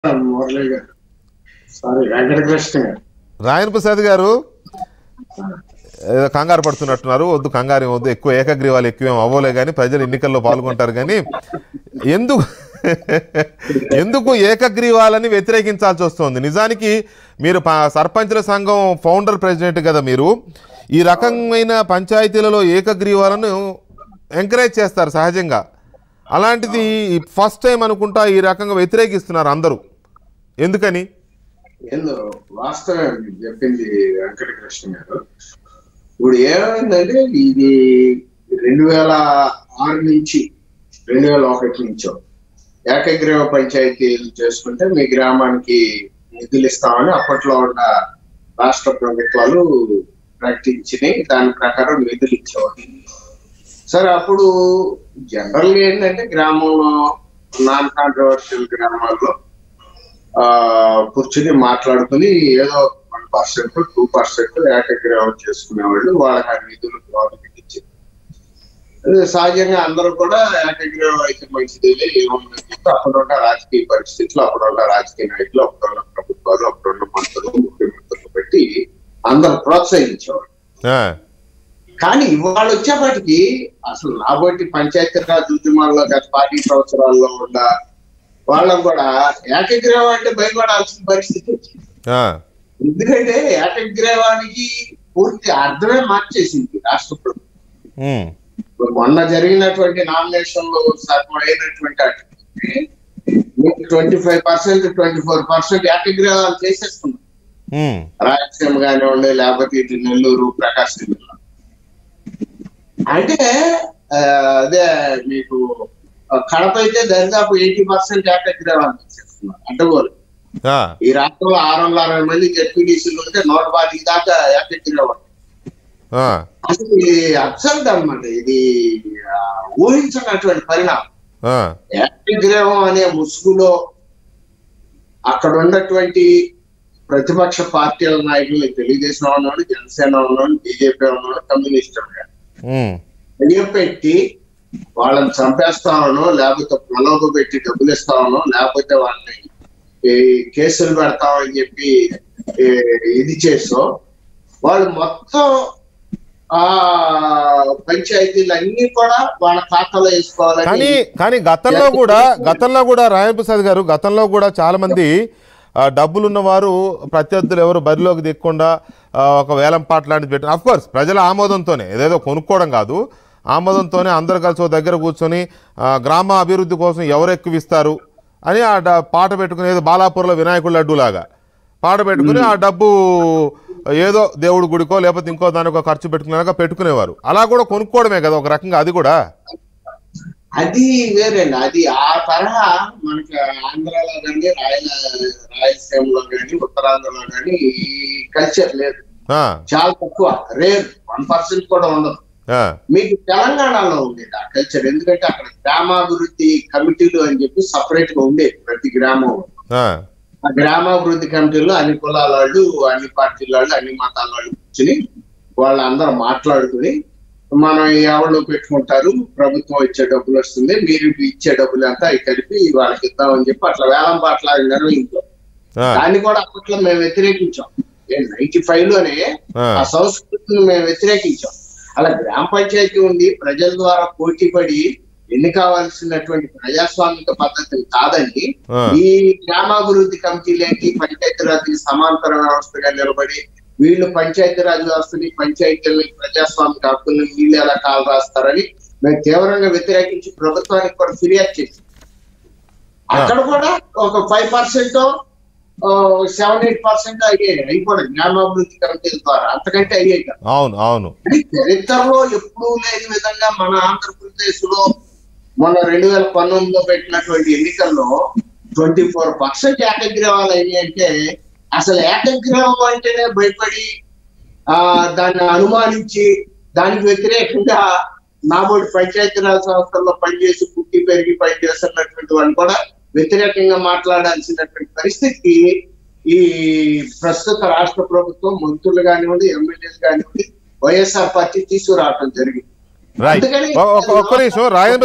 మురళి గారు సారీ వెంకటకృష్ణ గారు రాయన్ ప్రసాద్ గారు ఏదో కంగారు పడుతున్నట్టున్నారు వద్దు కంగారు ఏం వద్దు ఎక్కువ ఏకగ్రీవాలు ఎక్కువేం అవ్వలే కానీ ప్రజలు ఎన్నికల్లో పాల్గొంటారు కానీ ఎందుకు ఎందుకు ఏకగ్రీవాలని వ్యతిరేకించాల్సి వస్తుంది నిజానికి మీరు ప- సర్పంచుల సంఘం ఫౌండర్ ప్రెసిడెంట్ కదా మీరు ఈ రకమైన పంచాయతీలలో ఏకగ్రీవాలను ఎంకరేజ్ చేస్తారు సహజంగా అలాంటిది ఫస్ట్ టైం అనుకుంటా ఈ రకంగా వ్యతిరేకిస్తున్నారు అందరూ ఎందుకని ఏందో వాస్తవమే మీరు చెప్పింది వెంకటకృష్ణ గారు ఇప్పుడు ఏమైందంటే ఇది రెండు వేల ఆరు నుంచి రెండు వేల ఒకటి నుంచో ఏకగ్రీవ పంచాయతీలు చేసుకుంటే మీ గ్రామానికి నిధులు ఇస్తామని అప్పట్లో ఉన్న రాష్ట్ర ప్రభుత్వాలు ప్రకటించినాయి దాని ప్రకారం నిధులు ఇచ్చేవాళ్ళు సరే అప్పుడు జనరల్ గా ఏంటంటే గ్రామంలో నాన్ కాంట్రవర్షియల్ గ్రామాల్లో ఆ కూర్చుని మాట్లాడుకుని ఏదో వన్ పర్సెంట్ టూ పర్సెంట్ ఏకగ్రీవం చేసుకునేవాళ్ళు వాళ్ళకి ఆ నిధులు గవర్నమెంట్ ఇచ్చింది అదే సహజంగా అందరూ కూడా ఏకగ్రీవం అయితే మంచిదేలే ఏముందని చెప్పి అప్పుడున్న రాజకీయ పరిస్థితులు అప్పుడున్న రాజకీయ నాయకులు అప్పుడున్న ప్రభుత్వాలు అప్పుడున్న మంత్రులు ముఖ్యమంత్రులు బట్టి అందరూ ప్రోత్సహించేవాళ్ళు ఆ, కానీ ఇవాళ వచ్చేప్పటికి అసలు నాబట్టి పంచాయతీరాజ్ ఉద్యమాల్లో గత పార్టీ సంవత్సరాల్లో ఉన్న వాళ్ళం కూడా ఏకగ్రీవం అంటే భయపడాల్సిన పరిస్థితి వచ్చింది ఆ, ఎందుకంటే ఏకగ్రీవానికి పూర్తి అర్థమే మార్చేసింది రాష్ట్ర ప్రభుత్వం ఉమ్, ఇప్పుడు మొన్న జరిగినటువంటి నామినేషన్ లో సగమైనటువంటి twenty five percent twenty four percent ఏకగ్రీవాలు చేసేస్తున్నాం ఉమ్, రాయలసీమ కానివ్వండి లేకపోతే ఇటు నెల్లూరు ప్రకాశం జిల్లా అంటే ఆ, అదే మీకు ఆ, కడప అయితే దరిదాపు ఎయిటీ పర్సెంట్ ఏకగ్రీవాలు చేస్తున్నారు అడ్డగోలు ఆ, ఈ రాష్ట్రంలో ఆరు వందల అరవై మంది జెడ్పీడీసీలు ఉంటే నూట పాతిక దాకా ఏకగ్రీవాలు ఆ, అసలు ఇది అబ్సర్డ్ అన్నమాట ఇది ఆ, ఊహించినటువంటి పరిణామం ఆ, ఏకగ్రీవం అనే ముసుగులో అక్కడ ఉన్నటువంటి ప్రతిపక్ష పార్టీల నాయకులు తెలుగుదేశం ఉన్నాడు జనసేన ఉన్నాడు బీజేపీ ఉన్నాడు కమ్యూనిస్ట్ ఉన్నాడు ఉమ్, పెట్టి వాళ్ళని చంపేస్తామనో లేకపోతే ప్రలోభ పెట్టి డబ్బులు ఇస్తామనో లేకపోతే వాళ్ళని ఈ కేసులు పెడతామని చెప్పి ఈ ఇది చేసో వాళ్ళు మొత్తం ఆ పంచాయతీలు అన్ని కూడా వాళ్ళ ఖాతాలో కానీ వేసుకోవాలని కానీ గతంలో కూడా గతంలో కూడా రాయల్ ప్రసాద్ గారు గతంలో కూడా చాలా మంది ఆ, డబ్బులున్న వారు ప్రత్యర్థులు ఎవరు బరిలోకి దిక్కుండా ఆ, ఒక వేలం పాట లాంటిది పెట్టారు అఫ్ కోర్స్ ప్రజల ఆమోదంతోనే ఏదేదో కొనుక్కోవడం కాదు ఆమోదంతోనే అందరు కలిసి ఓ దగ్గర కూర్చొని ఆ, గ్రామ అభివృద్ధి కోసం ఎవరు ఎక్కువ ఇస్తారు అని ఆ డ- పాట పెట్టుకుని ఏదో బాలాపూర్లో వినాయకుడు లడ్డూలాగా పాట పెట్టుకుని ఆ డబ్బు ఏదో దేవుడి గుడికో లేకపోతే ఇంకో దానికో ఖర్చు పెట్టుకునేలాగా పెట్టుకునేవారు అలా కూడా కొనుక్కోవడమే కదా ఒక రకంగా అది కూడా అది వేరేండి అది ఆ తరహా మనకి ఆంధ్రాలో కానీ రాయల రాయలసీమలో కానీ ఉత్తరాంధ్రలో కానీ ఈ కల్చర్ లేదు ఆ, చాలా తక్కువ రేర్ వన్ పర్సెంట్ కూడా ఉండదు ఆ, మీకు తెలంగాణలో ఉండేది ఆ కల్చర్ ఎందుకంటే అక్కడ గ్రామాభివృద్ధి కమిటీలు అని చెప్పి సపరేట్ గా ఉండేది ప్రతి గ్రామం ఆ, ఆ గ్రామాభివృద్ధి కమిటీలో అన్ని కులాల వాళ్ళు అన్ని పార్టీల వాళ్ళు అన్ని మతాల వాళ్ళు కూర్చుని వాళ్ళందరూ మాట్లాడుకుని మనం ఎవరు పెట్టుకుంటారు ప్రభుత్వం ఇచ్చే డబ్బులు వస్తుంది మీరు ఇచ్చే డబ్బులు అంతా అవి కలిపి వాళ్ళకి ఇద్దామని చెప్పి అట్లా వేలం పాటలు నిర్వహించాం ఆ, దాన్ని కూడా అప్పట్లో మేము వ్యతిరేకించాం నైన్టీ ఫైవ్ లోనే ఆ. ఆ సంస్కృతిని మేము వ్యతిరేకించాం అలా గ్రామ పంచాయతీ ఉంది ప్రజల ద్వారా పోటీ పడి ఎన్ని కావాల్సినటువంటి ప్రజాస్వామిక పద్ధతిని కాదని ఆ. ఈ గ్రామాభివృద్ధి కమిటీలేంటి పంచాయతీరాజ్ సమాంతర వ్యవస్థగా నిలబడి వీళ్ళు పంచాయతీరాజ్ వ్యవస్థని పంచాయతీలని ప్రజాస్వామిక హక్కుల్ని వీళ్ళు ఎలా కాలు రాస్తారని మేము తీవ్రంగా వ్యతిరేకించి ప్రభుత్వానికి కూడా ఫిర్యాదు చేసాం అక్కడ కూడా ఒక five percent seven eight percent అయ్యాయి అవి కూడా గ్రామాభివృద్ధి కమిటీల ద్వారా అంతకంటే అయ్యాయి కదా అవును అవును ఇది చరిత్రలో ఎప్పుడూ లేని విధంగా మన ఆంధ్రప్రదేశ్ లో మొన్న రెండు వేల పంతొమ్మిదిలో పెట్టినటువంటి ఎన్నికల్లో ట్వంటీ ఫోర్ పర్సెంట్ ఏకగ్రీవాలు అయ్యాయి అంటే అసలు ఏకగ్రీవం అంటేనే భయపడి ఆ దాన్ని అనుమానించి దానికి వ్యతిరేకంగా నాబోటి పంచాయతీరాజ్ సంస్థల్లో పనిచేసి పుట్టి పెరిగి పనిచేస్తున్నటువంటి వాళ్ళు కూడా వ్యతిరేకంగా మాట్లాడాల్సినటువంటి పరిస్థితికి ఈ ప్రస్తుత రాష్ట్ర ప్రభుత్వం మంత్రులు కానివ్వండి ఎమ్మెల్యేలు కానివ్వండి వైఎస్ఆర్ పార్టీ తీసుకురావడం జరిగింది రైట్ అందుకని ఒక్క ఒక్క నిమిషం రాజేంద్ర